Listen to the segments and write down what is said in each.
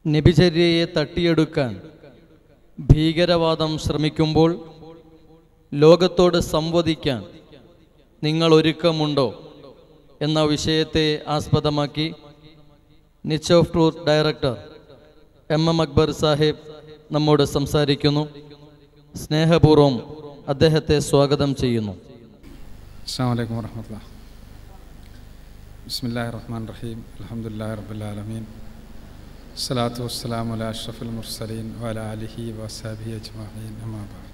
നബിചര്യയെ തട്ടിയെടുക്കാൻ ഭീകരവാദം ശ്രമിക്കുമ്പോൾ ലോകത്തോട് സംവദിക്കാൻ നിങ്ങൾ ഒരുക്കമുണ്ടോ എന്ന വിഷയത്തെ ആസ്പദമാക്കി niche of truth director M M Akbar Sahib നമ്മോട് സംസാരിക്കുന്നു സ്നേഹപൂർവ്വം അദ്ദേഹത്തെ സ്വാഗതം ചെയ്യുന്നു السلام عليكم ورحمة الله بسم الله الرحمن الرحيم الحمد لله رب العالمين الصلاة والسلام على أشرف المرسلين وعلى آله وأصحابه أجمعين أما بعد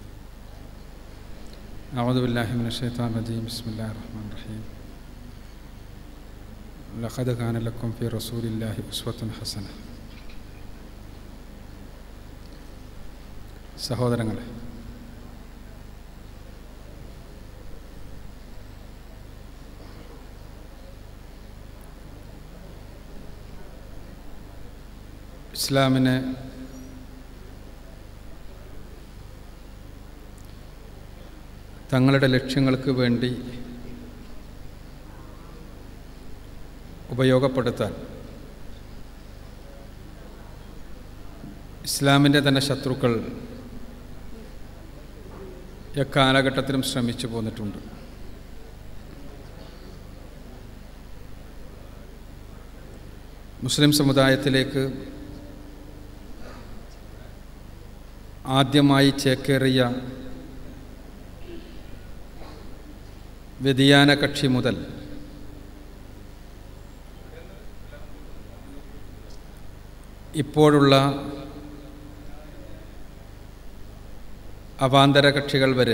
أعوذ بالله من الشيطان الرجيم بسم الله الرحمن الرحيم لقد كان لكم في رسول الله أسوة حسنة സഹോദരങ്ങളെ ഇസ്ലാമിനെ തങ്ങളുടെ ലക്ഷ്യങ്ങൾക്ക് വേണ്ടി ഉപയോഗപ്പെടുത്താൻ ഇസ്ലാമിൻ്റെ തന്നെ ശത്രുക്കൾ എക്കാലഘട്ടത്തിലും ശ്രമിച്ചു പോന്നിട്ടുണ്ട് മുസ്ലിം സമുദായത്തിലേക്ക് ആദ്യമായി ചേക്കേറിയ വ്യതിയാന കക്ഷി മുതൽ ഇപ്പോഴുള്ള അവാന്തര കക്ഷികൾ വരെ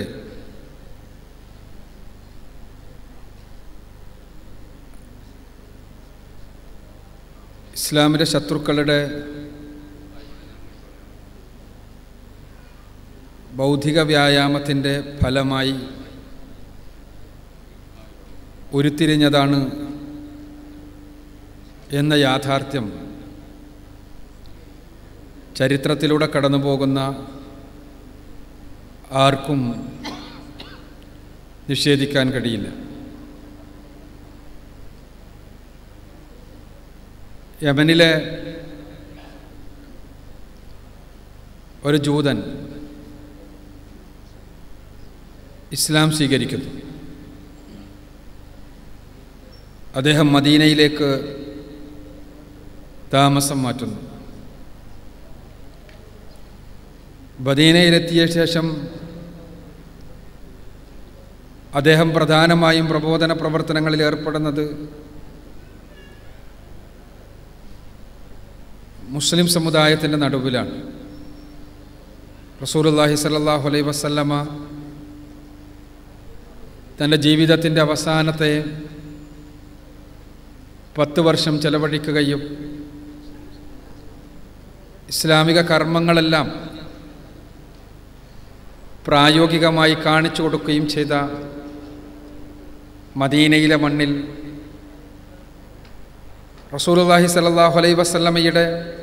ഇസ്ലാമിൻ്റെ ശത്രുക്കളുടെ ബൗദ്ധിക വ്യായാമത്തിൻ്റെ ഫലമായി ഉരുത്തിരിഞ്ഞതാണ് എന്ന യാഥാർത്ഥ്യം ചരിത്രത്തിലൂടെ കടന്നു പോകുന്ന ആർക്കും നിഷേധിക്കാൻ കഴിയില്ല യമനിലെ ഒരു ജൂതൻ ഇസ്ലാം സ്വീകരിക്കുന്നു അദ്ദേഹം മദീനയിലേക്ക് താമസം മാറ്റുന്നു മദീനയിലെത്തിയ ശേഷം അദ്ദേഹം പ്രധാനമായും പ്രബോധന പ്രവർത്തനങ്ങളിൽ ഏർപ്പെടുന്നത് മുസ്ലിം സമുദായത്തിൻ്റെ നടുവിലാണ് റസൂലുല്ലാഹി സല്ലാഹു അലൈ വസല്ലമ തൻ്റെ ജീവിതത്തിൻ്റെ അവസാനത്തെ പത്ത് വർഷം ചെലവഴിക്കുകയും ഇസ്ലാമിക കർമ്മങ്ങളെല്ലാം പ്രായോഗികമായി കാണിച്ചു കൊടുക്കുകയും ചെയ്ത മദീനയിലെ മണ്ണിൽ റസൂലുല്ലാഹി സല്ലാഹു അലൈ വസല്ലമയുടെ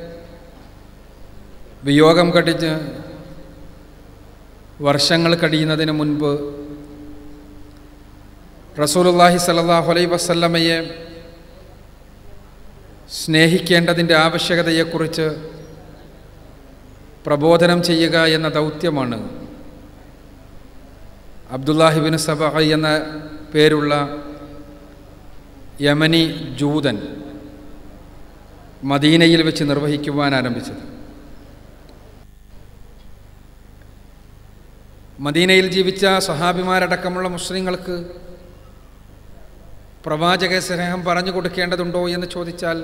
വിയോഗം കടിഞ്ഞ് വർഷങ്ങൾ കഴിയുന്നതിന് മുൻപ് റസൂലുല്ലാഹി സല്ലാഹു അലൈ വസല്ലമയെ സ്നേഹിക്കേണ്ടതിൻ്റെ ആവശ്യകതയെക്കുറിച്ച് പ്രബോധനം ചെയ്യുക എന്ന ദൗത്യമാണ് അബ്ദുല്ലാഹിബിൻ സബ എന്ന പേരുള്ള യമനി ജൂതൻ മദീനയിൽ വെച്ച് നിർവഹിക്കുവാൻ ആരംഭിച്ചത് മദീനയിൽ ജീവിച്ച സഹാബിമാരടക്കമുള്ള മുസ്ലിങ്ങൾക്ക് പ്രവാചക സ്നേഹം പറഞ്ഞു കൊടുക്കേണ്ടതുണ്ടോ എന്ന് ചോദിച്ചാൽ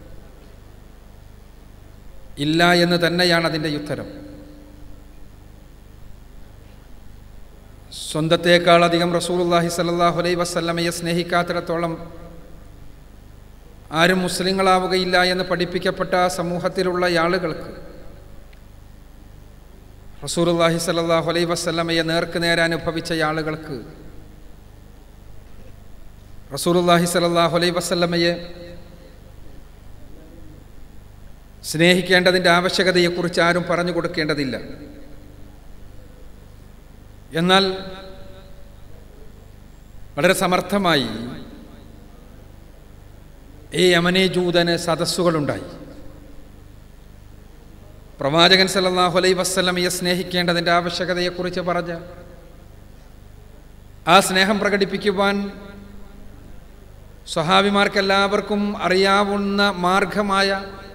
ഇല്ല എന്ന് തന്നെയാണ് അതിൻ്റെ ഉത്തരം സ്വന്തത്തേക്കാളധികം റസൂലുല്ലാഹി സല്ലാഹു അലൈ വസല്ലമയെ സ്നേഹിക്കാത്തിടത്തോളം ആരും മുസ്ലിങ്ങളാവുകയില്ല എന്ന് പഠിപ്പിക്കപ്പെട്ട സമൂഹത്തിലുള്ള ആളുകൾക്ക് റസൂലുല്ലാഹി സല്ലാഹു അലൈ വസല്ലമയെ നേർക്ക് നേരെ അനുഭവിച്ച ആളുകൾക്ക് റസൂലുല്ലാഹി സല്ലാഹു അലൈ വസല്ലമയെ സ്നേഹിക്കേണ്ടതിൻ്റെ ആവശ്യകതയെക്കുറിച്ച് ആരും പറഞ്ഞു കൊടുക്കേണ്ടതില്ല എന്നാൽ വളരെ സമർത്ഥമായി ഈ യമനെ ജൂതന് സദസ്സുകളുണ്ടായി പ്രവാചകൻ സല്ലല്ലാഹു അലൈഹി വസ്ലമയെ സ്നേഹിക്കേണ്ടതിൻ്റെ ആവശ്യകതയെക്കുറിച്ച് പറഞ്ഞ് ആ സ്നേഹം പ്രകടിപ്പിക്കുവാൻ സ്വഹാബിമാർക്കെല്ലാവർക്കും അറിയാവുന്ന മാർഗമായ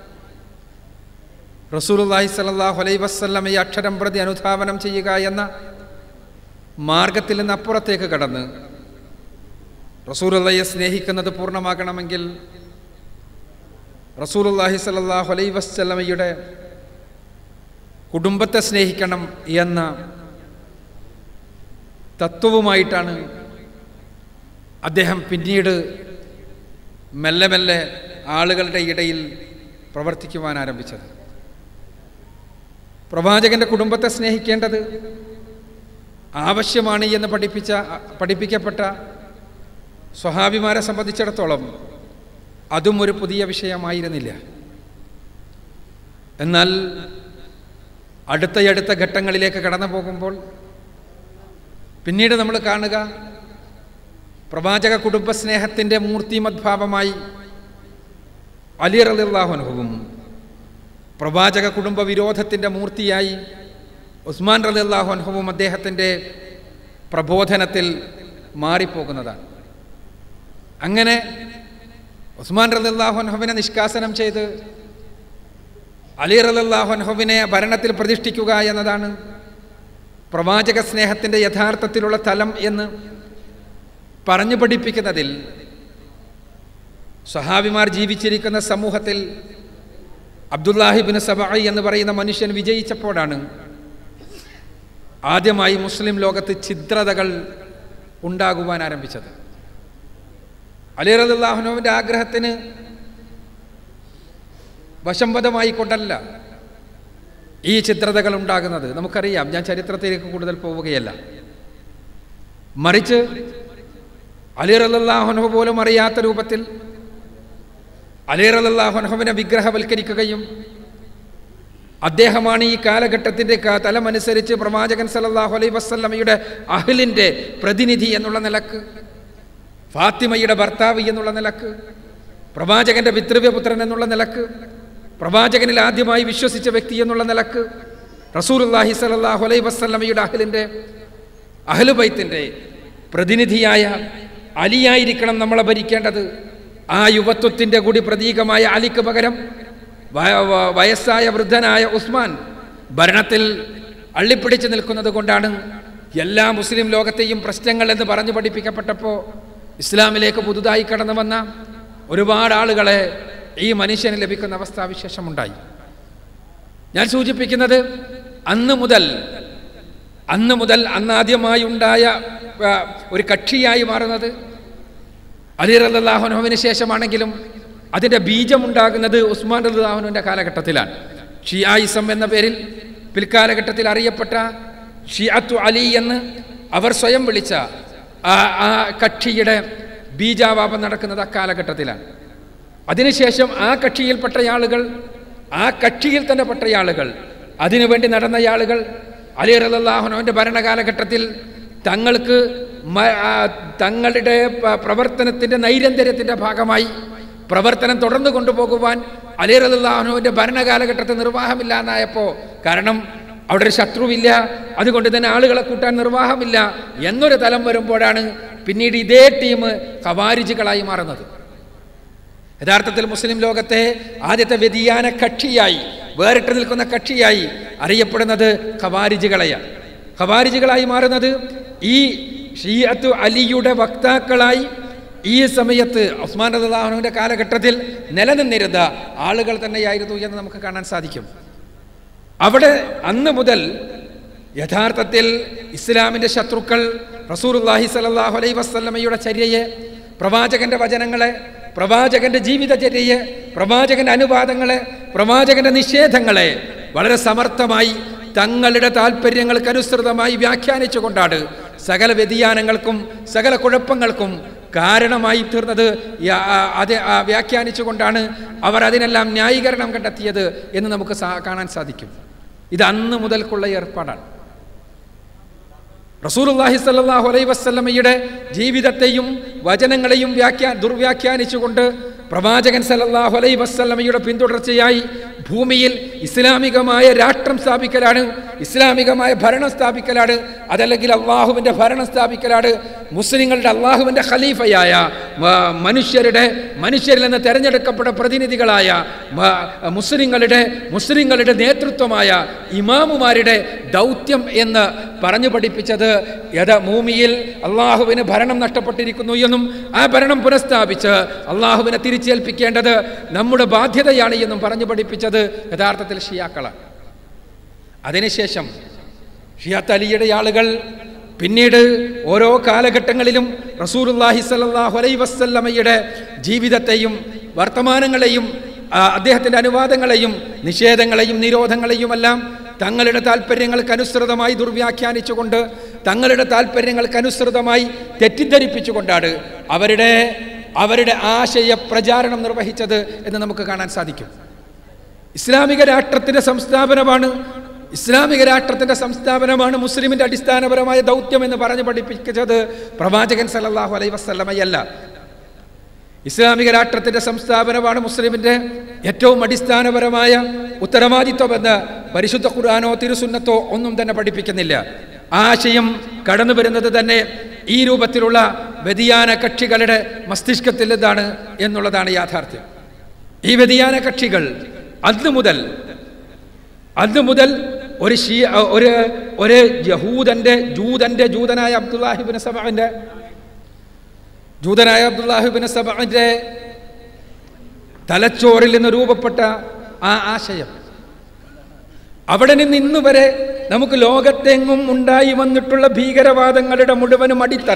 റസൂലുള്ളാഹി സ്വല്ലല്ലാഹു അലൈഹി വസല്ലമയെ അക്ഷരം പ്രതി അനുധാവനം ചെയ്യുക എന്ന മാർഗത്തിൽ നിന്ന് അപ്പുറത്തേക്ക് കടന്ന് റസൂലുള്ളയെ സ്നേഹിക്കുന്നത് പൂർണ്ണമാകണമെങ്കിൽ റസൂലുള്ളാഹി സ്വല്ലല്ലാഹു അലൈഹി വസല്ലമയുടെ കുടുംബത്തെ സ്നേഹിക്കണം എന്ന തത്വവുമായിട്ടാണ് അദ്ദേഹം പിന്നീട് മെല്ലെ മെല്ലെ ആളുകളുടെ ഇടയിൽ പ്രവർത്തിക്കുവാൻ ആരംഭിച്ചത് പ്രവാചകന്റെ കുടുംബത്തെ സ്നേഹിക്കേണ്ടത് ആവശ്യമാണ് എന്ന് പഠിപ്പിച്ച പഠിപ്പിക്കപ്പെട്ട സ്വഹാബിമാരെ സംബന്ധിച്ചിടത്തോളം അതും ഒരു പുതിയ വിഷയമായിരുന്നില്ല എന്നാൽ അടുത്തയടുത്ത ഘട്ടങ്ങളിലേക്ക് കടന്നു പോകുമ്പോൾ പിന്നീട് നമ്മൾ കാണുക പ്രവാചക കുടുംബസ്നേഹത്തിൻ്റെ മൂർത്തിമദ്ഭാവമായി അലി റലിള്ളാഹുനുഹവും പ്രവാചക കുടുംബ വിരോധത്തിൻ്റെ മൂർത്തിയായി ഉസ്മാൻ റലിള്ളാഹുനുഹവും അദ്ദേഹത്തിൻ്റെ പ്രബോധനത്തിൽ മാറിപ്പോകുന്നതാണ് അങ്ങനെ ഉസ്മാൻ റലിള്ളാഹുൻഹുവിനെ നിഷ്കാസനം ചെയ്ത് അലി റലിള്ളാഹുൻഹുവിനെ ഭരണത്തിൽ പ്രതിഷ്ഠിക്കുക എന്നതാണ് പ്രവാചക സ്നേഹത്തിൻ്റെ യഥാർത്ഥത്തിലുള്ള തലം എന്ന് പറഞ്ഞു പഠിപ്പിക്കുന്നതിൽ സഹാബിമാർ ജീവിച്ചിരിക്കുന്ന സമൂഹത്തിൽ അബ്ദുല്ലാഹിബിന് സബായി എന്ന് പറയുന്ന മനുഷ്യൻ വിജയിച്ചപ്പോഴാണ് ആദ്യമായി മുസ്ലിം ലോകത്ത് ഛിദ്രതകൾ ഉണ്ടാകുവാൻ ആരംഭിച്ചത് അലി റദുല്ലാഹുനുവിൻ്റെ ആഗ്രഹത്തിന് വശംവദമായി കൊണ്ടല്ല ഈ ചിത്രതകൾ ഉണ്ടാകുന്നത് നമുക്കറിയാം ഞാൻ ചരിത്രത്തിലേക്ക് കൂടുതൽ പോവുകയല്ല മറിച്ച് അലി റല്ലാഹുനഹു പോലും അറിയാത്ത രൂപത്തിൽ അലി റല്ലാഹുനഹുവിനെ വിഗ്രഹവൽക്കരിക്കുകയും അദ്ദേഹമാണ് ഈ കാലഘട്ടത്തിൻ്റെ തലമനുസരിച്ച് പ്രവാചകൻ സല്ലല്ലാഹു അലൈഹി വസ്ല്ലമയുടെ അഹ്ലിൻ്റെ പ്രതിനിധി എന്നുള്ള നിലക്ക് ഫാത്തിമയുടെ ഭർത്താവ് എന്നുള്ള നിലക്ക് പ്രവാചകന്റെ പിതൃവ്യപുത്രൻ എന്നുള്ള നിലക്ക് പ്രവാചകനിൽ ആദ്യമായി വിശ്വസിച്ച വ്യക്തി എന്നുള്ള നിലക്ക് റസൂലുല്ലാഹി സലല്ലാഹു അലൈ വസ്ലമയുടെ അഹലിൻ്റെ അഹലുബൈത്തിൻ്റെ പ്രതിനിധിയായ അലിയായിരിക്കണം നമ്മളെ ഭരിക്കേണ്ടത് ആ യുവത്വത്തിൻ്റെ കൂടി പ്രതീകമായ അലിക്ക് പകരം വയസ്സായ വൃദ്ധനായ ഉസ്മാൻ ഭരണത്തിൽ അള്ളിപ്പിടിച്ച് നിൽക്കുന്നത് കൊണ്ടാണ് എല്ലാ മുസ്ലിം ലോകത്തെയും പ്രശ്നങ്ങൾ എന്ന് പറഞ്ഞു പഠിപ്പിക്കപ്പെട്ടപ്പോൾ ഇസ്ലാമിലേക്ക് പുതുതായി കടന്നു വന്ന ഒരുപാട് ആളുകളെ ഈ മനുഷ്യന് ലഭിക്കുന്ന അവസ്ഥാവിശേഷമുണ്ടായി ഞാൻ സൂചിപ്പിക്കുന്നത് അന്ന് മുതൽ അന്ന് മുതൽ അന്നാദ്യമായി ഉണ്ടായ ഒരു കക്ഷിയായി മാറുന്നത് അലി റല്ലാഹുനഹുവിന് ശേഷമാണെങ്കിലും അതിൻ്റെ ബീജമുണ്ടാകുന്നത് ഉസ്മാൻ റല്ലാഹുനുവിൻ്റെ കാലഘട്ടത്തിലാണ് ഷിയായിസം എന്ന പേരിൽ പിൽക്കാലഘട്ടത്തിൽ അറിയപ്പെട്ട ഷിയാത്തു അലി എന്ന് അവർ സ്വയം വിളിച്ച ആ ആ കക്ഷിയുടെ ബീജാവാപം നടക്കുന്നത് അക്കാലഘട്ടത്തിലാണ് അതിനുശേഷം ആ കക്ഷിയിൽപ്പെട്ട ആളുകൾ ആ കക്ഷിയിൽ തന്നെ പെട്ട ആളുകൾ അതിനുവേണ്ടി നടന്ന ആളുകൾ അലി റലാഹുനോന്റെ ഭരണകാലഘട്ടത്തിൽ തങ്ങൾക്ക് തങ്ങളുടെ പ്രവർത്തനത്തിൻ്റെ നൈരന്തര്യത്തിൻ്റെ ഭാഗമായി പ്രവർത്തനം തുടർന്നു കൊണ്ടുപോകുവാൻ അലി റലാഹുനുവിൻ്റെ ഭരണകാലഘട്ടത്തിൽ നിർവാഹമില്ല എന്നായപ്പോൾ കാരണം അവിടെ ഒരു ശത്രുവില്ല അതുകൊണ്ട് തന്നെ ആളുകളെ കൂട്ടാൻ നിർവാഹമില്ല എന്നൊരു തലം വരുമ്പോഴാണ് പിന്നീട് ഇതേ ടീം ഖവാരിജുകളായി മാറുന്നത് യഥാർത്ഥത്തിൽ മുസ്ലിം ലോകത്തെ ആദ്യത്തെ വ്യതിയാന കക്ഷിയായി വേറിട്ട് നിൽക്കുന്ന കക്ഷിയായി അറിയപ്പെടുന്നത് ഖവാരിജുകളെയാണ് ഖവാരിജുകളായി മാറുന്നത് ഈ ഷീയത്തു അലിയുടെ വക്താക്കളായി ഈ സമയത്ത് ഉസ്മാൻ അള്ളാഹുവിൻ്റെ കാലഘട്ടത്തിൽ നിലനിന്നിരുന്ന ആളുകൾ തന്നെയായിരുന്നു എന്ന് നമുക്ക് കാണാൻ സാധിക്കും അവിടെ അന്ന് മുതൽ യഥാർത്ഥത്തിൽ ഇസ്ലാമിൻ്റെ ശത്രുക്കൾ റസൂർല്ലാഹി സലാഹു അലൈ വസ്ലമയുടെ ചര്യയെ പ്രവാചകന്റെ വചനങ്ങളെ പ്രവാചകന്റെ ജീവിതചര്യയെ പ്രവാചകന്റെ അനുവാദങ്ങളെ പ്രവാചകന്റെ നിഷേധങ്ങളെ വളരെ സമർത്ഥമായി തങ്ങളുടെ താല്പര്യങ്ങൾക്കനുസൃതമായി വ്യാഖ്യാനിച്ചുകൊണ്ടാണ് സകല വ്യതിയാനങ്ങൾക്കും സകല കുഴപ്പങ്ങൾക്കും കാരണമായി തീർന്നത് അത് വ്യാഖ്യാനിച്ചുകൊണ്ടാണ് അവർ അതിനെല്ലാം ന്യായീകരണം കണ്ടെത്തിയത് എന്ന് നമുക്ക് കാണാൻ സാധിക്കും ഇത് അന്ന് മുതൽക്കുള്ള ഏർപ്പാടാണ് റസൂലുള്ളാഹി സ്വല്ലല്ലാഹു അലൈഹി വസല്ലമയുടെ ജീവിതത്തെയും വചനങ്ങളെയും വ്യാഖ്യാ ദുർവ്യാഖ്യാനിച്ചുകൊണ്ട് പ്രവാചകൻ സല്ലല്ലാഹു അലൈഹി വസല്ലമയുടെ പിന്തുടർച്ചയായി ഭൂമിയിൽ ഇസ്ലാമികമായ രാഷ്ട്രം സ്ഥാപിക്കലാണ് ഇസ്ലാമികമായ ഭരണം സ്ഥാപിക്കലാണ് അതല്ലെങ്കിൽ അള്ളാഹുവിൻ്റെ ഭരണം സ്ഥാപിക്കലാണ് മുസ്ലിങ്ങളുടെ അള്ളാഹുവിൻ്റെ ഖലീഫയായ മ- മനുഷ്യരുടെ മനുഷ്യരിൽ നിന്ന് തെരഞ്ഞെടുക്കപ്പെട്ട പ്രതിനിധികളായ മ- മുസ്ലിങ്ങളുടെ മുസ്ലിങ്ങളുടെ നേതൃത്വമായ ഇമാമുമാരുടെ ദൗത്യം എന്ന് പറഞ്ഞു പഠിപ്പിച്ചത് യഥ ഭൂമിയിൽ അള്ളാഹുവിന് ഭരണം നഷ്ടപ്പെട്ടിരിക്കുന്നു എന്നും ആ ഭരണം പുനഃസ്ഥാപിച്ച് അള്ളാഹുവിനെ തിരിച്ചേൽപ്പിക്കേണ്ടത് നമ്മുടെ ബാധ്യതയാണ് എന്നും പറഞ്ഞു പഠിപ്പിച്ചത് യഥാർത്ഥത്തിൽ ഷിയാക്കളാണ് അതിനുശേഷം ഷിയാത്ത് അലിയുടെ ആളുകൾ പിന്നീട് ഓരോ കാലഘട്ടങ്ങളിലും റസൂലുല്ലാഹി സല്ലല്ലാഹു അലൈഹി വസല്ലമയുടെ ജീവിതത്തെയും വർത്തമാനങ്ങളെയും ആ, അദ്ദേഹത്തിൻ്റെ അനുവാദങ്ങളെയും നിഷേധങ്ങളെയും നിരോധങ്ങളെയുമെല്ലാം തങ്ങളുടെ താല്പര്യങ്ങൾക്കനുസൃതമായി ദുർവ്യാഖ്യാനിച്ചുകൊണ്ട് തങ്ങളുടെ താല്പര്യങ്ങൾക്കനുസൃതമായി തെറ്റിദ്ധരിപ്പിച്ചുകൊണ്ടാണ് അവരുടെ അവരുടെ ആശയ പ്രചാരണം നിർവഹിച്ചത് എന്ന് നമുക്ക് കാണാൻ സാധിക്കും ഇസ്ലാമിക രാഷ്ട്രത്തിന്റെ സംസ്ഥാപനമാണ് ഇസ്ലാമിക രാഷ്ട്രത്തിന്റെ സംസ്ഥാപനമാണ് മുസ്ലിമിന്റെ അടിസ്ഥാനപരമായ ദൗത്യം എന്ന് പറഞ്ഞു പഠിപ്പിച്ചത് പ്രവാചകൻ സല്ലല്ലാഹു അലൈഹി വസല്ലമയല്ല ഇസ്ലാമിക രാഷ്ട്രത്തിന്റെ സംസ്ഥാപനമാണ് മുസ്ലിമിന്റെ ഏറ്റവും അടിസ്ഥാനപരമായ ഉത്തരവാദിത്വമെന്ന് പരിശുദ്ധ ഖുർആാനോ തിരുസുന്നത്തോ ഒന്നും തന്നെ പഠിപ്പിക്കുന്നില്ല ആശയം കടന്നു വരുന്നത് തന്നെ ഈ രൂപത്തിലുള്ള വ്യതിയാന കക്ഷികളുടെ മസ്തിഷ്കത്തിൽ നിന്നാണ് എന്നുള്ളതാണ് യാഥാർത്ഥ്യം ഈ വ്യതിയാന കക്ഷികൾ അന്ന് മുതൽ അന്ന് മുതൽ ഒരു ഷീ ഒരു ഒരു യഹൂദന്റെ ജൂതന്റെ ജൂതനായ അബ്ദുല്ലാഹിബിൻ സബാന്റെ ജൂതനായ അബ്ദുല്ലാഹിബിൻ സബാന്റെ തലച്ചോറിൽ നിന്ന് രൂപപ്പെട്ട ആ ആശയം അവിടെ നിന്ന് ഇന്ന് വരെ നമുക്ക് ലോകത്തെങ്ങും ഉണ്ടായി വന്നിട്ടുള്ള ഭീകരവാദങ്ങളുടെ മുഴുവനും അടിത്തറ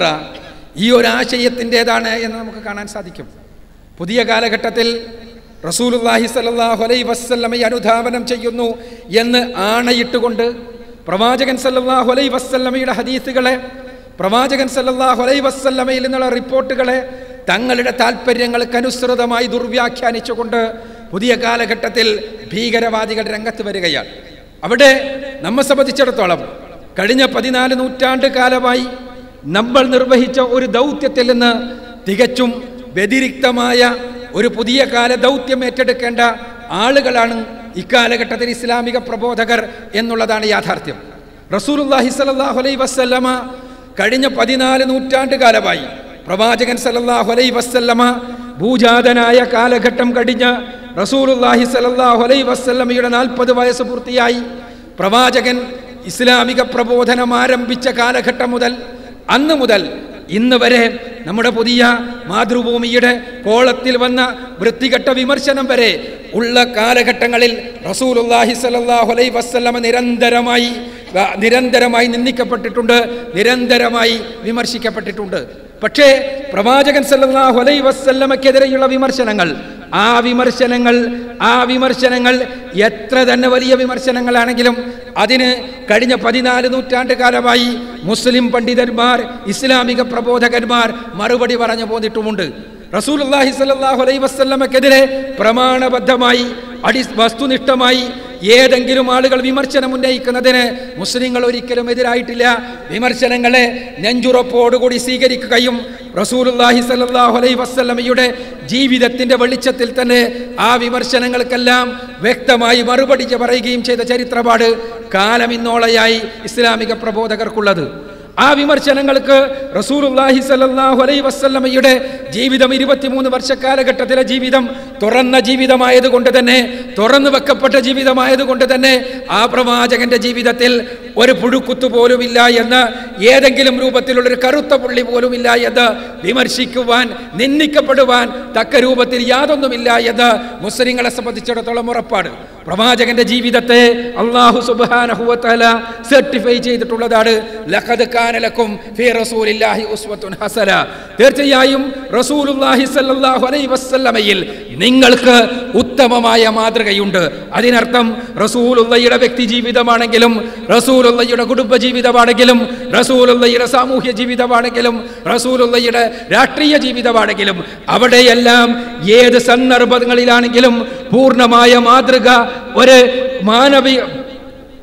ഈ ഒരു ആശയത്തിൻ്റെതാണ് എന്ന് നമുക്ക് കാണാൻ സാധിക്കും പുതിയ കാലഘട്ടത്തിൽ റസൂലുല്ലാഹി സല്ലല്ലാഹു അലൈഹി വസല്ലമയെ അനുധാവനം ചെയ്യുന്നു എന്ന് ആണയിട്ടുകൊണ്ട് പ്രവാചകൻ സല്ലല്ലാഹു അലൈഹി വസല്ലമയുടെ ഹദീസുകളെ പ്രവാചകൻ സല്ലല്ലാഹു അലൈഹി വസല്ലമയിൽ നിന്നുള്ള റിപ്പോർട്ടുകളെ തങ്ങളുടെ താല്പര്യങ്ങൾക്കനുസൃതമായി ദുർവ്യാഖ്യാനിച്ചുകൊണ്ട് പുതിയ കാലഘട്ടത്തിൽ ഭീകരവാദികൾ രംഗത്ത് വരികയാണ് അവിടെ നമ്മെ സംബന്ധിച്ചിടത്തോളം കഴിഞ്ഞ പതിനാല് നൂറ്റാണ്ട് കാലമായി നമ്മൾ നിർവഹിച്ച ഒരു ദൗത്യത്തിൽ നിന്ന് തികച്ചും വ്യതിരിക്തമായ ഒരു പുതിയ കാല ദൗത്യം ഏറ്റെടുക്കേണ്ട ആളുകളാണ് ഇക്കാലഘട്ടത്തിൽ ഇസ്ലാമിക പ്രബോധകർ എന്നുള്ളതാണ് യാഥാർത്ഥ്യം റസൂലുല്ലാഹി സല്ലല്ലാഹു അലൈഹി വസല്ലമ കഴിഞ്ഞ പതിനാല് നൂറ്റാണ്ട് കാലമായി പ്രവാചകൻ സല്ലല്ലാഹു അലൈഹി വസല്ലമ ഭൂജാതനായ കാലഘട്ടം കഴിഞ്ഞ് റസൂലുല്ലാഹി സല്ലല്ലാഹു അലൈഹി വസല്ലമയുടെ നാൽപ്പത് വയസ്സ് പൂർത്തിയായി പ്രവാചകൻ ഇസ്ലാമിക പ്രബോധനം ആരംഭിച്ച കാലഘട്ടം മുതൽ അന്ന് മുതൽ ഇന്ന് വരെ നമ്മുടെ പുതിയ മാതൃഭൂമിയുടെ കോളത്തിൽ വന്ന വൃത്തികെട്ട വിമർശനം വരെ ഉള്ള കാലഘട്ടങ്ങളിൽ റസൂലുല്ലാഹി സല്ലല്ലാഹു അലൈഹി വസല്ലമ നിരന്തരമായി ആ, നിരന്തരമായി നിന്ദിക്കപ്പെട്ടിട്ടുണ്ട് നിരന്തരമായി വിമർശിക്കപ്പെട്ടിട്ടുണ്ട് പക്ഷേ പ്രവാചകൻ സല്ലല്ലാഹു അലൈഹി വസല്ലമക്കെതിരെയുള്ള വിമർശനങ്ങൾ ആ വിമർശനങ്ങൾ ആ വിമർശനങ്ങൾ എത്ര തന്നെ വലിയ വിമർശനങ്ങളാണെങ്കിലും അതിന് കഴിഞ്ഞ പതിനാല് നൂറ്റാണ്ട് കാലമായി മുസ്ലിം പണ്ഡിതന്മാർ ഇസ്ലാമിക പ്രബോധകന്മാർ മറുപടി പറഞ്ഞു പോന്നിട്ടുമുണ്ട് റസൂലുള്ളാഹി സ്വല്ലല്ലാഹു അലൈഹി വസല്ലമക്കെതിരെ പ്രമാണബദ്ധമായി അടി വസ്തുനിഷ്ഠമായി ഏതെങ്കിലും ആളുകൾ വിമർശനം ഉന്നയിക്കുന്നതിന് മുസ്ലിങ്ങൾ ഒരിക്കലും എതിരായിട്ടില്ല വിമർശനങ്ങളെ നെഞ്ചുറപ്പോടുകൂടി സ്വീകരിക്കുകയും റസൂലുള്ളാഹി സ്വല്ലല്ലാഹു അലൈഹി വസല്ലമയുടെ ജീവിതത്തിന്റെ വെളിച്ചത്തിൽ തന്നെ ആ വിമർശനങ്ങൾക്കെല്ലാം വ്യക്തമായി മറുപടി പറയുകയും ചെയ്ത ചരിത്രപാട് കാലം ഇന്നോളയായി ഇസ്ലാമിക പ്രബോധകർക്കുള്ളത് ആ വിമർശനങ്ങൾക്ക് റസൂലുള്ളാഹി സ്വല്ലല്ലാഹു അലൈഹി വസല്ലമയുടെ ജീവിതം ഇരുപത്തിമൂന്ന് വർഷ കാലഘട്ടത്തിലെ ജീവിതം തുറന്ന ജീവിതമായതുകൊണ്ട് തന്നെ തുറന്നു വെക്കപ്പെട്ട ജീവിതമായതുകൊണ്ട് തന്നെ ആ പ്രവാചകന്റെ ജീവിതത്തിൽ ഒരു പുഴുക്കുത്തു പോലുമില്ല എന്ന് ഏതെങ്കിലും രൂപത്തിലുള്ള ഒരു കറുത്ത പുള്ളി പോലുമില്ല എന്ന് വിമർശിക്കുവാൻ നിന്ദിക്കപ്പെടുവാൻ തക്ക രൂപത്തിൽ യാതൊന്നുമില്ല എന്ന് മുസ്ലിങ്ങളെ സംബന്ധിച്ചിടത്തോളം ഉറപ്പാണ് പ്രവാചകന്റെ ജീവിതത്തെ അള്ളാഹു സുബാനഹുവല സർട്ടിഫൈ ചെയ്തിട്ടുള്ളതാണ് ലഖദ് കാന ലക്കും ഫീ റസൂലില്ലാഹി ഉസ്വത്തുൻ ഹസന തീർച്ചയായും റസൂലുള്ളാഹി സ്വല്ലല്ലാഹു അലൈഹി വസല്ലമയിൽ നിങ്ങൾക്ക് ഉത്തമമായ മാതൃകയുണ്ട് അതിനർത്ഥം റസൂലുള്ളയുടെ വ്യക്തി ജീവിതമാണെങ്കിലും റസൂലുള്ളയുടെ കുടുംബ ജീവിതമാണെങ്കിലും റസൂലുള്ളയുടെ സാമൂഹ്യ ജീവിതമാണെങ്കിലും റസൂലുള്ളയുടെ രാഷ്ട്രീയ ജീവിതമാണെങ്കിലും അവിടെയെല്ലാം ഏത് സന്ദർഭങ്ങളിലാണെങ്കിലും പൂർണ്ണമായ മാതൃക ഒരു മാനവിക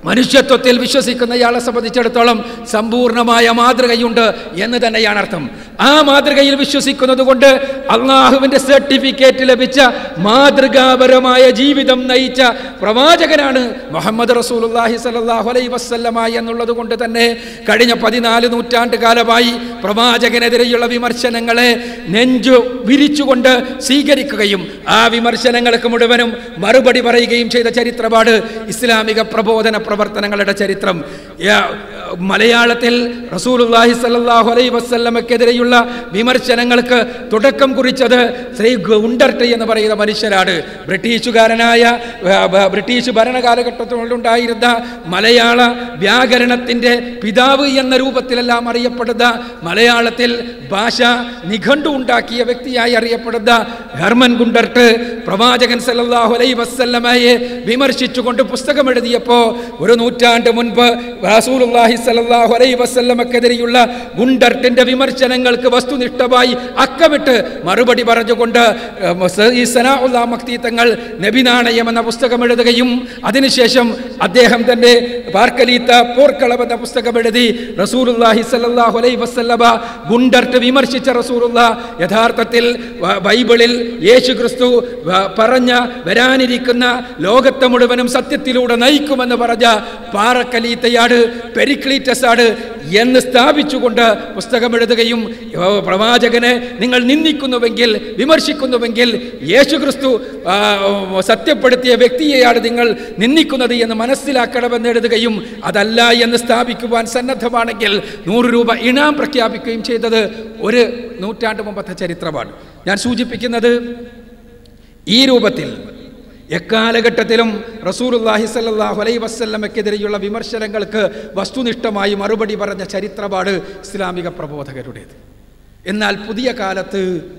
മനുഷ്യത്വത്തിൽ വിശ്വസിക്കുന്ന ഇയാളെ സംബന്ധിച്ചിടത്തോളം സമ്പൂർണമായ മാതൃകയുണ്ട് എന്ന് തന്നെയാണ് അർത്ഥം ആ മാതൃകയിൽ വിശ്വസിക്കുന്നത് കൊണ്ട് അള്ളാഹുവിന്റെ സർട്ടിഫിക്കറ്റ് ലഭിച്ച മാതൃകാപരമായ ജീവിതം നയിച്ച പ്രവാചകനാണ് മുഹമ്മദ് റസൂലുള്ളാഹി സ്വല്ലല്ലാഹു അലൈഹി വസല്ലമ എന്നുള്ളത് കൊണ്ട് തന്നെ കഴിഞ്ഞ പതിനാല് നൂറ്റാണ്ട് കാലമായി പ്രവാചകനെതിരെയുള്ള വിമർശനങ്ങളെ നെഞ്ചു വിരിച്ചുകൊണ്ട് സ്വീകരിക്കുകയും ആ വിമർശനങ്ങൾക്ക് മുഴുവനും മറുപടി പറയുകയും ചെയ്ത ചരിത്രമാണ് ഇസ്ലാമിക പ്രബോധന പ്രവർത്തനങ്ങളുടെ ചരിത്രം യാ- മലയാളത്തിൽ റസൂലുള്ളാഹി സ്വല്ലല്ലാഹു അലൈഹി വസല്ലമക്കെതിരെയുള്ള വിമർശനങ്ങൾക്ക് തുടക്കം കുറിച്ചത് ശ്രീ ഗുണ്ടർട്ട് എന്ന് പറയുന്ന മനുഷ്യരാണ് ബ്രിട്ടീഷുകാരനായ ആ, ബ- ബ്രിട്ടീഷ് ഭരണകാലഘട്ടത്തിലുണ്ടായിരുന്ന മലയാള വ്യാകരണത്തിൻ്റെ പിതാവ് എന്ന രൂപത്തിലെല്ലാം അറിയപ്പെടുന്ന മലയാളത്തിൽ ഭാഷ നിഘണ്ടു ഉണ്ടാക്കിയ വ്യക്തിയായി അറിയപ്പെടുന്ന ഹെർമൻ ഗുണ്ടർട്ട് പ്രവാചകൻ സല്ലല്ലാഹു അലൈഹി വസല്ലമയെ വിമർശിച്ചുകൊണ്ട് പുസ്തകം എഴുതിയപ്പോൾ ഒരു നൂറ്റാണ്ട് മുൻപ് റസൂലുള്ളാഹി സല്ലല്ലാഹു അലൈഹി വസല്ലമക്കെതിരെയുള്ള ഗുണ്ടർട്ടിന്റെ വിമർശനങ്ങൾക്ക് വസ്തുനിഷ്ഠമായി അക്കമിട്ട് മറുപടി പറഞ്ഞുകൊണ്ട് ഏഹ്, സ- ഈ സനാഉല്ലാ മക്തി തങ്ങൾ നബിനാണയം എന്ന പുസ്തകം എഴുതുകയും അതിനുശേഷം അദ്ദേഹം തന്നെ പാർക്കലീത്ത പോർക്കളം എന്ന പുസ്തകം എഴുതി റസൂലുള്ളാഹി സല്ലല്ലാഹു അലൈഹി വസല്ലമ ഗുണ്ടർട്ട് വിമർശിച്ച റസൂലുള്ള യഥാർത്ഥത്തിൽ വ- ബൈബിളിൽ യേശു ക്രിസ്തു വ- പറഞ്ഞ വരാനിരിക്കുന്ന ലോകത്തെ മുഴുവനും സത്യത്തിലൂടെ നയിക്കുമെന്ന് പറഞ്ഞ പാറക്കലീത്തയാണ് പെരിക്ലീറ്റസ് ആണ് എന്ന് സ്ഥാപിച്ചുകൊണ്ട് പുസ്തകം എഴുതുകയും ഓ, പ്രവാചകനെ നിങ്ങൾ നിന്ദിക്കുന്നുവെങ്കിൽ വിമർശിക്കുന്നുവെങ്കിൽ യേശു ക്രിസ്തു ആ, സത്യപ്പെടുത്തിയ വ്യക്തിയെയാണ് നിങ്ങൾ നിന്ദിക്കുന്നത് എന്ന് മനസ്സിലാക്കണമെന്ന് എഴുതുകയും അതല്ല എന്ന് സ്ഥാപിക്കുവാൻ സന്നദ്ധമാണെങ്കിൽ നൂറ് രൂപ ഇനാം പ്രഖ്യാപിക്കുകയും ചെയ്തത് ഒരു നൂറ്റാണ്ട് മുമ്പത്തെ ചരിത്രമാണ് ഞാൻ സൂചിപ്പിക്കുന്നത് ഈ രൂപത്തിൽ എക്കാലഘട്ടത്തിലും റസൂലുള്ളാഹി സ്വല്ലല്ലാഹു അലൈഹി വസല്ലമക്കെതിരെയുള്ള വിമർശനങ്ങൾക്ക് വസ്തുനിഷ്ഠമായി മറുപടി പറഞ്ഞ ചരിത്രമാണ് ഇസ്ലാമിക പ്രബോധകരുടേത് എന്നാൽ പുതിയ കാലത്ത്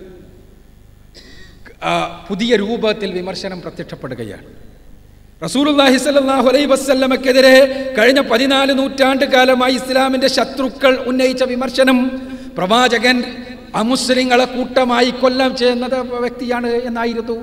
ആ, പുതിയ രൂപത്തിൽ വിമർശനം പ്രത്യക്ഷപ്പെടുകയാണ് റസൂലുള്ളാഹി സ്വല്ലല്ലാഹു അലൈഹി വസല്ലമക്കെതിരെ കഴിഞ്ഞ പതിനാല് നൂറ്റാണ്ട് കാലമായി ഇസ്ലാമിന്റെ ശത്രുക്കൾ ഉന്നയിച്ച വിമർശനം പ്രവാചകൻ അമുസ്ലിങ്ങളെ കൂട്ടമായി കൊല്ലം ചെയ്യുന്നത് വ്യക്തിയാണ് എന്നായിരുന്നു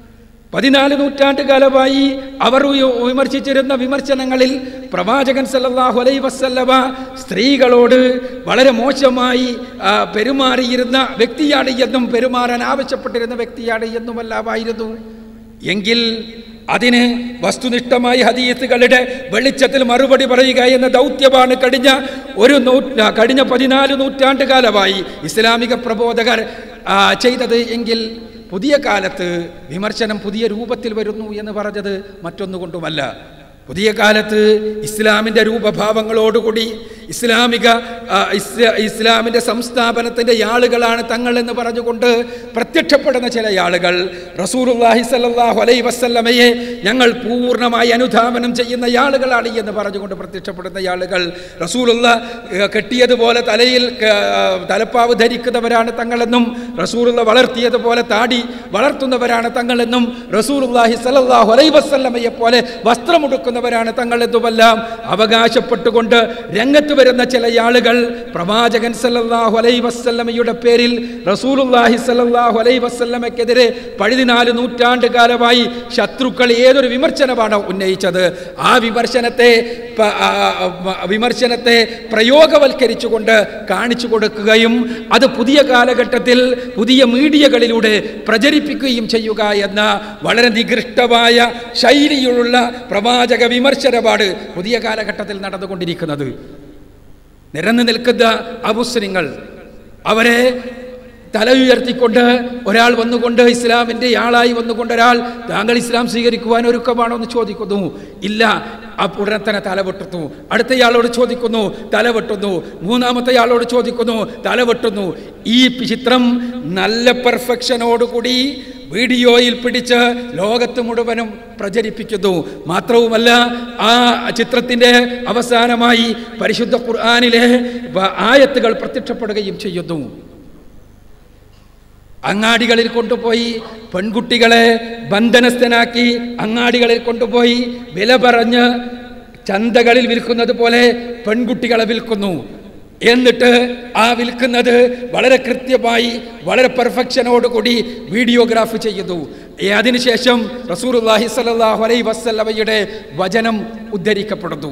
പതിനാല് നൂറ്റാണ്ട് കാലമായി അവർ ഉയ- വിമർശിച്ചിരുന്ന വിമർശനങ്ങളിൽ പ്രവാചകൻ സല്ലല്ലാഹു അലൈഹി വസല്ലമ സ്ത്രീകളോട് വളരെ മോശമായി ആ, പെരുമാറിയിരുന്ന വ്യക്തിയാണ് എന്നും പെരുമാറാൻ ആവശ്യപ്പെട്ടിരുന്ന വ്യക്തിയാണ് എന്നുമല്ലാമായിരുന്നു എങ്കിൽ അതിന് വസ്തുനിഷ്ഠമായി ഹദീസുകളുടെ വെളിച്ചത്തിൽ മറുപടി പറയുക എന്ന ദൗത്യമാണ് കഴിഞ്ഞ ഒരു നൂ കഴിഞ്ഞ പതിനാല് നൂറ്റാണ്ട് കാലമായി ഇസ്ലാമിക പ്രബോധകർ ആ, ചെയ്തത് എങ്കിൽ പുതിയ കാലത്ത് വിമർശനം പുതിയ രൂപത്തിൽ വരുന്നു എന്ന് പറഞ്ഞത് മറ്റൊന്നുകൊണ്ടുമല്ല പുതിയ കാലത്ത് ഇസ്ലാമിൻ്റെ രൂപഭാവങ്ങളോടുകൂടി ഇസ്ലാമിക ആ, ഇസ്ല- ഇസ്ലാമിൻ്റെ സംസ്ഥാപനത്തിൻ്റെ ആളുകളാണ് തങ്ങൾ എന്ന് പറഞ്ഞുകൊണ്ട് പ്രത്യക്ഷപ്പെടുന്ന ചില ആളുകൾ റസൂലുള്ളാഹി സ്വല്ലല്ലാഹു അലൈഹി വസല്ലമയെ ഞങ്ങൾ പൂർണ്ണമായി അനുധാവനം ചെയ്യുന്ന ആളുകളാണ് എന്ന് പറഞ്ഞുകൊണ്ട് പ്രത്യക്ഷപ്പെടുന്ന ആളുകൾ റസൂലുള്ള ഏഹ്, കെട്ടിയതുപോലെ തലയിൽ ക- ആ, തലപ്പാവ് ധരിക്കുന്നവരാണ് തങ്ങളെന്നും റസൂലുള്ള വളർത്തിയതുപോലെ താടി വളർത്തുന്നവരാണ് തങ്ങളെന്നും റസൂലുള്ളാഹി സ്വല്ലല്ലാഹു അലൈഹി വസല്ലമയെ പോലെ വസ്ത്രമുടുക്കുന്നവരാണ് തങ്ങളെന്നുമെല്ലാം അവകാശപ്പെട്ടുകൊണ്ട് രംഗത്ത് വരുന്ന ചില ആളുകൾ പ്രവാചകൻ സല്ലല്ലാഹു അലൈഹി വസല്ലമയുടെ പേരിൽ റസൂലുള്ളാഹി സല്ലല്ലാഹു അലൈഹി വസല്ലമയ്ക്കെതിരെ പഴുതിനാല് നൂറ്റാണ്ട് കാലമായി ശത്രുക്കൾ ഏതൊരു വിമർശനമാണ് ഉന്നയിച്ചത് ആ വിമർശനത്തെ പ- ആ, ആ, വിമർശനത്തെ പ്രയോഗവൽക്കരിച്ചുകൊണ്ട് കാണിച്ചു കൊടുക്കുകയും അത് പുതിയ കാലഘട്ടത്തിൽ പുതിയ മീഡിയകളിലൂടെ പ്രചരിപ്പിക്കുകയും ചെയ്യുക എന്ന വളരെ നികൃഷ്ടമായ ശൈലിയിലുള്ള പ്രവാചക വിമർശനമാണ് പുതിയ കാലഘട്ടത്തിൽ നടന്നുകൊണ്ടിരിക്കുന്നത് നിരന്നു നിൽക്കുന്ന അമുസ്ലിങ്ങൾ അവരെ തല ഉയർത്തിക്കൊണ്ട് ഒരാൾ വന്നുകൊണ്ട് ഇസ്ലാമിൻ്റെ ആളായി വന്നുകൊണ്ട് ഒരാൾ താങ്കൾ ഇസ്ലാം സ്വീകരിക്കുവാൻ ഒരുക്കമാണോ എന്ന് ചോദിക്കുന്നു ഇല്ല അപ്പോൾ ഉടനെ തന്നെ തല വെട്ടുന്നു അടുത്തയാളോട് ചോദിക്കുന്നു തല വെട്ടുന്നു മൂന്നാമത്തെ ആളോട് ചോദിക്കുന്നു തല വെട്ടുന്നു ഈ ചിത്രം നല്ല പെർഫെക്ഷനോടുകൂടി വീഡിയോയിൽ പിടിച്ച് ലോകത്ത് മുഴുവനും പ്രചരിപ്പിക്കുന്നു മാത്രവുമല്ല ആ ചിത്രത്തിൻ്റെ അവസാനമായി പരിശുദ്ധ ഖുർആാനിലെ വ- ആയത്തുകൾ പ്രത്യക്ഷപ്പെടുകയും ചെയ്യുന്നു അങ്ങാടികളിൽ കൊണ്ടുപോയി പെൺകുട്ടികളെ ബന്ധനസ്ഥനാക്കി അങ്ങാടികളിൽ കൊണ്ടുപോയി വില പറഞ്ഞ് ചന്തകളിൽ വിൽക്കുന്നത് പോലെ പെൺകുട്ടികളെ വിൽക്കുന്നു എന്നിട്ട് ആ വിൽക്കുന്നത് വളരെ കൃത്യമായി വളരെ പെർഫെക്ഷനോടുകൂടി വീഡിയോഗ്രാഫ് ചെയ്യുന്നു ഏ, അതിനുശേഷം റസൂലുള്ളാഹി സ്വല്ലല്ലാഹു അലൈഹി വസല്ലമയുടെ വചനം ഉദ്ധരിക്കപ്പെടുന്നു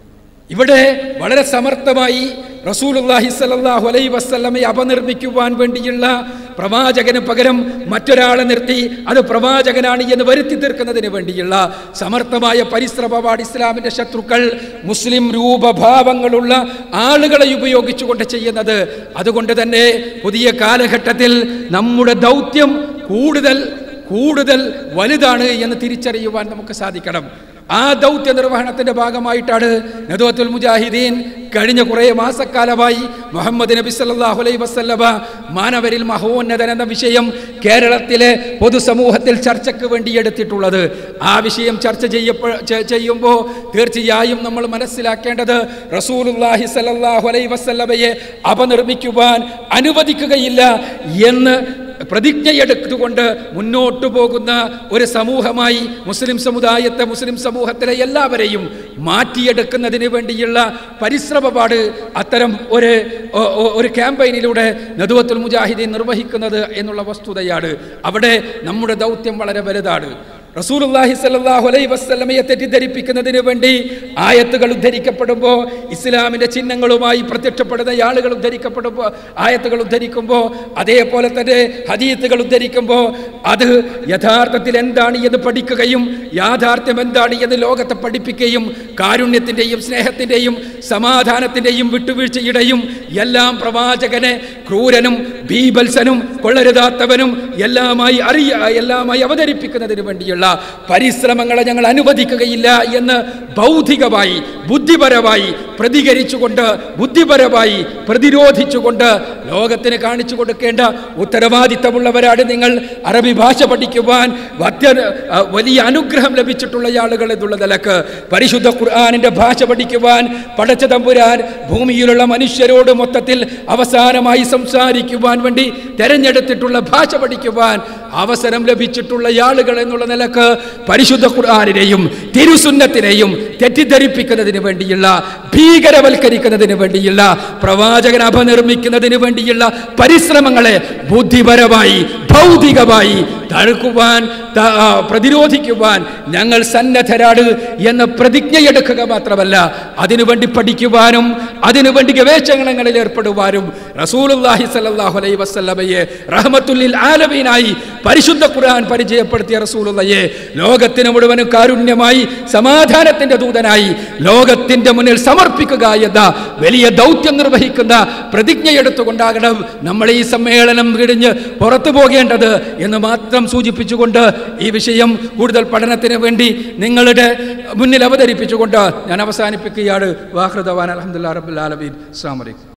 ഇവിടെ വളരെ സമർത്ഥമായി റസൂലുള്ളാഹി സ്വല്ലല്ലാഹു അലൈഹി വസല്ലമയെ അപനിർമ്മിക്കുവാൻ വേണ്ടിയുള്ള പ്രവാചകന് പകരം മറ്റൊരാളെ നിർത്തി അത് പ്രവാചകനാണ് എന്ന് വരുത്തി തീർക്കുന്നതിന് വേണ്ടിയുള്ള സമർത്ഥമായ പരിശ്രമമാണ് ഇസ്ലാമിന്റെ ശത്രുക്കൾ മുസ്ലിം രൂപഭാവങ്ങളുള്ള ആളുകളെ ഉപയോഗിച്ചുകൊണ്ട് ചെയ്യുന്നത് അതുകൊണ്ട് തന്നെ പുതിയ കാലഘട്ടത്തിൽ നമ്മുടെ ദൗത്യം കൂടുതൽ കൂടുതൽ വലുതാണ് എന്ന് തിരിച്ചറിയുവാൻ നമുക്ക് സാധിക്കണം ആ ദൗത്യ നിർവഹണത്തിന്റെ ഭാഗമായിട്ടാണ് നദുവത്തുൽ മുജാഹിദീൻ കഴിഞ്ഞ കുറേ മാസക്കാലമായി മുഹമ്മദ് നബി സല്ലല്ലാഹു അലൈഹി വസല്ലമ മാനവരിൽ മഹോന്നതൻ എന്ന വിഷയം കേരളത്തിലെ പൊതുസമൂഹത്തിൽ ചർച്ചയ്ക്ക് വേണ്ടി എടുത്തിട്ടുള്ളത് ആ വിഷയം ചർച്ച ചെയ്യപ്പോ ചെ- ചെയ്യുമ്പോൾ തീർച്ചയായും നമ്മൾ മനസ്സിലാക്കേണ്ടത് റസൂലുള്ളാഹി സല്ലല്ലാഹു അലൈഹി വസല്ലമയെ അപനിർമ്മിക്കുവാൻ അനുവദിക്കുകയില്ല എന്ന് പ്രതിജ്ഞയെടുത്തുകൊണ്ട് മുന്നോട്ടു പോകുന്ന ഒരു സമൂഹമായി മുസ്ലിം സമുദായത്തെ മുസ്ലിം സമൂഹത്തിലെ എല്ലാവരെയും മാറ്റിയെടുക്കുന്നതിന് വേണ്ടിയുള്ള പരിശ്രമപാട് അത്തരം ഒരു ഒ- ഒ- ഒരു ക്യാമ്പയിനിലൂടെ നദുവത്തുൽ മുജാഹിദീൻ നിർവഹിക്കുന്നത് എന്നുള്ള വസ്തുതയാണ് അവിടെ നമ്മുടെ ദൗത്യം വളരെ വലുതാണ് റസൂലുള്ളാഹി സ്വല്ലല്ലാഹു അലൈഹി വസല്ലമയെ തെറ്റിദ്ധരിപ്പിക്കുന്നതിന് വേണ്ടി ആയത്തുകൾ ഉദ്ധരിക്കപ്പെടുമ്പോൾ ഇസ്ലാമിന്റെ ചിഹ്നങ്ങളുമായി പ്രത്യക്ഷപ്പെടുന്ന ആളുകൾ ഉദ്ധരിക്കപ്പെടുമ്പോൾ ആയത്തുകൾ ഉദ്ധരിക്കുമ്പോൾ അതേപോലെ തന്നെ ഹദീത്തുകൾ ഉദ്ധരിക്കുമ്പോൾ അത് യഥാർത്ഥത്തിൽ എന്താണ് എന്ന് പഠിക്കുകയും യാഥാർത്ഥ്യം എന്താണ് എന്ന് ലോകത്തെ പഠിപ്പിക്കുകയും കാരുണ്യത്തിൻ്റെയും സ്നേഹത്തിൻ്റെയും സമാധാനത്തിൻ്റെയും വിട്ടുവീഴ്ചയുടെയും എല്ലാം പ്രവാചകനെ ക്രൂരനും ബീഭത്സനും കൊള്ളരുതാത്തവനും എല്ലാമായി അറിയ എല്ലാമായി അവതരിപ്പിക്കുന്നതിന് വേണ്ടിയുള്ള പരിശ്രമങ്ങളെ ഞങ്ങൾ അനുവദിക്കുകയില്ല എന്ന് ബൗദ്ധികമായി ബുദ്ധിപരമായി പ്രതികരിച്ചുകൊണ്ട് ബുദ്ധിപരമായി പ്രതിരോധിച്ചുകൊണ്ട് ലോകത്തിന് കാണിച്ചു കൊടുക്കേണ്ട ഉത്തരവാദിത്തമുള്ളവരാണ് നിങ്ങൾ അറബി ഭാഷ പഠിക്കുവാൻ വത്യ അഹ് വലിയ അനുഗ്രഹം ലഭിച്ചിട്ടുള്ള ആളുകൾ എന്നുള്ള നിലക്ക് പരിശുദ്ധ ഖുർആാനിന്റെ ഭാഷ പഠിക്കുവാൻ പടച്ച തമ്പുരാൻ ഭൂമിയിലുള്ള മനുഷ്യരോട് മൊത്തത്തിൽ അവസാനമായി സംസാരിക്കുവാൻ വേണ്ടി തെരഞ്ഞെടുത്തിട്ടുള്ള ഭാഷ പഠിക്കുവാൻ അവസരം ലഭിച്ചിട്ടുള്ള ആളുകൾ എന്നുള്ള നിലക്ക് പരിശുദ്ധ ഖുർആാനിനെയും തിരുസുന്നത്തിനെയും തെറ്റിദ്ധരിപ്പിക്കുന്നതിന് വേണ്ടിയുള്ള ഭീകരവൽക്കരിക്കുന്നതിന് വേണ്ടിയുള്ള പ്രവാചകൻ അപനിർമ്മിക്കുന്നതിന് വേണ്ടിയുള്ള പരിശ്രമങ്ങളെ ബുദ്ധിപരമായി ഭൗതികമായി തടുക്കുവാൻ ത- ആ, പ്രതിരോധിക്കുവാൻ ഞങ്ങൾ സന്നദ്ധരാണ് എന്ന പ്രതിജ്ഞയെടുക്കുക മാത്രമല്ല അതിനുവേണ്ടി പഠിക്കുവാനും അതിനുവേണ്ടി ഗവേഷണങ്ങളിൽ ഏർപ്പെടുവാനും റസൂലുള്ളാഹി സ്വല്ലല്ലാഹു അലൈഹി വസല്ലമയെ റഹ്മത്തുല്ലിൽ ആലമീനായി പരിശുദ്ധ ഖുർആൻ പരിചയപ്പെടുത്തിയ റസൂലുള്ളയെ ലോകത്തിന് മുഴുവനും കാരുണ്യമായി സമാധാനത്തിന്റെ ദൂതനായി ലോകത്തിന്റെ മുന്നിൽ സമർപ്പിക്കുക എന്ന വലിയ ദൗത്യം നിർവഹിക്കുന്ന പ്രതിജ്ഞയെടുത്തുകൊണ്ടാകണം നമ്മൾ ഈ സമ്മേളനം കിടിഞ്ഞ് പുറത്തു പോകേണ്ടത് എന്ന് മാത്രം സൂചിപ്പിച്ചുകൊണ്ട് ഈ വിഷയം കൂടുതൽ പഠനത്തിന് വേണ്ടി നിങ്ങളുടെ മുന്നിൽ അവതരിപ്പിച്ചുകൊണ്ട് ഞാൻ അവസാനിപ്പിക്കുകയാണ് വാഹൃദവാൻ അലഹമുല്ലാ റബുല്ലാലബീൻ അസ്സാം വലൈക്കും